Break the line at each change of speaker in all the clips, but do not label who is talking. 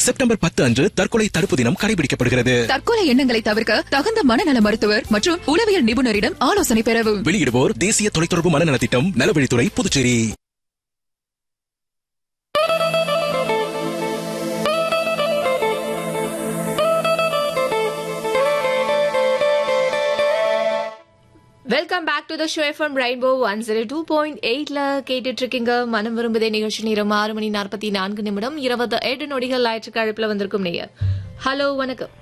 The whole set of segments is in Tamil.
செப்டம்பர் பத்து அன்று தற்கொலை தடுப்பு தினம் கடைபிடிக்கப்படுகிறது
தற்கொலை எண்ணங்களை தவிர்க்க தகுந்த மனநல மருத்துவர் மற்றும் உளவியல் நிபுணரிடம் ஆலோசனை பெறவும்
வெளியிடுவோர் தேசிய தொலைத்தொடர்பு மனநலத் திட்டம் நலவழித்துறை Puducherry
welcome back to the show FM rainbow one zero two point எயிட்ல கேட்டுட்டு இருக்கீங்க மனம் விரும்புதே நிகழ்ச்சி நேரம் ஆறு மணி நாற்பத்தி நான்கு நிமிடம் இருபது எட்டு நொடிகள் ஞாயிற்றுக்கு அழைப்புல வந்திருக்கும் நேயர் ஹலோ வணக்கம்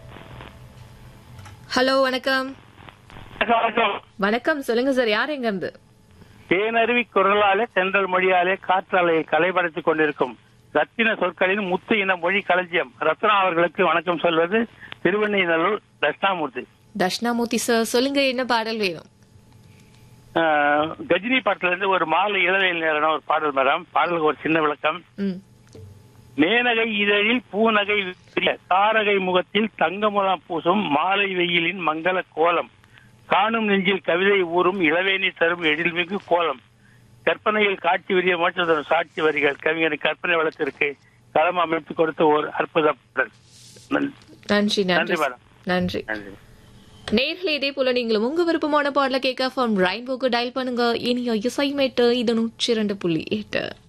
ஹலோ வணக்கம் வணக்கம் சொல்லுங்க சார் யார் எங்க இருந்து
தேனருவி குரலாலே சென்றல் மொழியாலே காற்றாலையை கலைபடுத்திக் கொண்டிருக்கும் ரத்தின சொற்களின் முத்து இன மொழி களஞ்சியம் ரத்னா அவர்களுக்கு வணக்கம் சொல்வது திருவண்ணைநல்லூர் தட்சிணாமூர்த்தி
தட்சிணாமூர்த்தி சார் சொல்லுங்க என்ன பாடல் வேணும்
ஆஹ், கஜினி பாட்டுல இருந்து ஒரு மாலை இதழில் நேரம் ஒரு பாடல் மேடம் பாடலுக்கு ஒரு சின்ன விளக்கம்
ம்
மேனகை இதழில் பூநகை விரிய, தாரகை முகத்தில் தங்கமுலாம் பூசும் மாலை வெயிலின் மங்கள கோலம் காணும் நெஞ்சில் கவிதை ஊறும் இளவேணி தரும் எழில்மிகு கோலம் கற்பனையில் காட்சி விரிய மோட்சம் தரும் சாட்சி வரிகள் கவிஞரின் கற்பனை வளத்திற்கு களம் அமைத்து கொடுத்த ஒரு அற்புத பாடல் நன்-
நன்றி
நன்றி
நன்றி
மேடம்
நன்றி
நன்றி
நேர்களே இதே போல நீங்களும் உங்க விருப்பமான பாடல கேட்க ஃப்ரம் ரெயின்போக்கு டயல் பண்ணுங்க இனிய இசைமேட்டு இது நூற்றி இரண்டு புள்ளி எட்டு